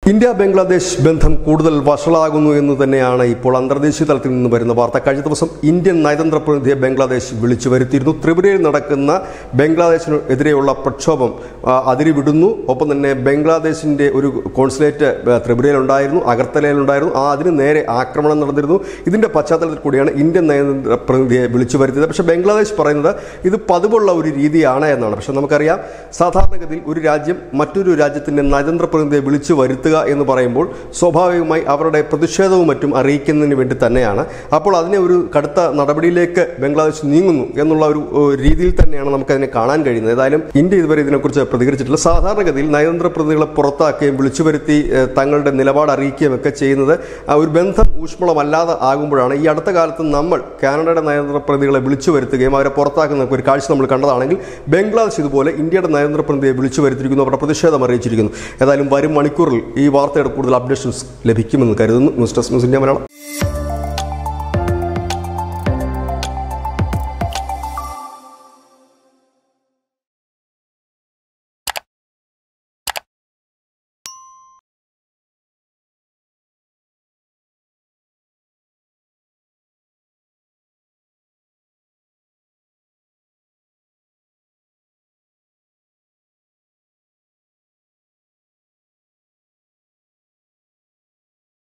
India Bangladesh ബന്ധം കൂടുതൽ വഷളാകുന്നു എന്ന് തന്നെയാണ് ഇപ്പോൾ അന്തർദേശീയ തലത്തിൽ നിന്ന് വരുന്ന വാർത്ത കഴിഞ്ഞ ദിവസം ഇന്ത്യൻ നയതന്ത്ര പ്രതിനിധിയെ ബംഗ്ലാദേശ് വിളിച്ചു വരുത്തിയിരുന്നു ത്രിപുരയിൽ നടക്കുന്ന ബംഗ്ലാദേശിന് എതിരെയുള്ള പ്രക്ഷോഭം ആ, അതിരുവിടുന്നു ഒപ്പം തന്നെ ബംഗ്ലാദേശിന്റെ ഒരു കോൺസുലേറ്റ് ആ, ത്രിപുരയിലുണ്ടായിരുന്നു അഗർത്തലയിലുണ്ടായിരുന്നു ആ അതിന് നേരെ ആക്രമണം നടന്നിരുന്നു ഇതിന്റെ പശ്ചാത്തലത്തിൽ കൂടിയാണ് ഇന്ത്യൻ നയതന്ത്ര പ്രതിനിധിയെ വിളിച്ചു വരുത്തിയത് പക്ഷേ ബംഗ്ലാദേശ് പറയുന്നത് ഇത് പതിവുള്ള ഒരു രീതിയാണ് എന്നാണ് പക്ഷെ നമുക്കറിയാം സാധാരണഗതിയിൽ ഒരു രാജ്യം മറ്റൊരു രാജ്യത്തിന്റെ നയതന്ത്ര പ്രതിനിധിയെ വിളിച്ചു വരുത്തുക എന്ന് പറയുമ്പോൾ സ്വാഭാവികമായി അവരുടെ പ്രതിഷേധവും മറ്റും അറിയിക്കുന്നതിന് വേണ്ടി തന്നെയാണ് അപ്പോൾ അതിനെ ഒരു കടുത്ത നടപടിയിലേക്ക് ബംഗ്ലാദേശ് നീങ്ങുന്നു എന്നുള്ള ഒരു ഏഹ്, രീതിയിൽ തന്നെയാണ് നമുക്കതിനെ കാണാൻ കഴിയുന്നത് ഏതായാലും ഇന്ത്യ ഇതുവരെ ഇതിനെക്കുറിച്ച് പ്രതികരിച്ചിട്ടില്ല സാധാരണഗതിയിൽ നയതന്ത്ര പ്രതിനിധികളെ പുറത്താക്കുകയും വിളിച്ചു വരുത്തി ഏഹ്, തങ്ങളുടെ നിലപാട് അറിയിക്കുകയും ഒക്കെ ചെയ്യുന്നത് ആ ഒരു ബന്ധം ഊഷ്മളമല്ലാതെ ആകുമ്പോഴാണ് ഈ അടുത്ത കാലത്ത് നമ്മൾ കാനഡയുടെ നയതന്ത്ര പ്രതിനിധികളെ വിളിച്ചു വരുത്തുകയും അവരെ പുറത്താക്കുന്ന ഒരു കാഴ്ച നമ്മൾ കണ്ടതാണെങ്കിൽ ബംഗ്ലാദേശ് ഇതുപോലെ ഇന്ത്യയുടെ നയതന്ത്ര പ്രതിനിധിയെ വിളിച്ചു വരുത്തിയിരിക്കുന്നു അവരുടെ പ്രതിഷേധം അറിയിച്ചിരിക്കുന്നു ഏതായാലും വരും മണിക്കൂറിൽ ഈ വാർത്തയുടെ കൂടുതൽ അപ്ഡേഷൻസ് ലഭിക്കുമെന്ന് കരുതുന്നു news desk news India Malayalam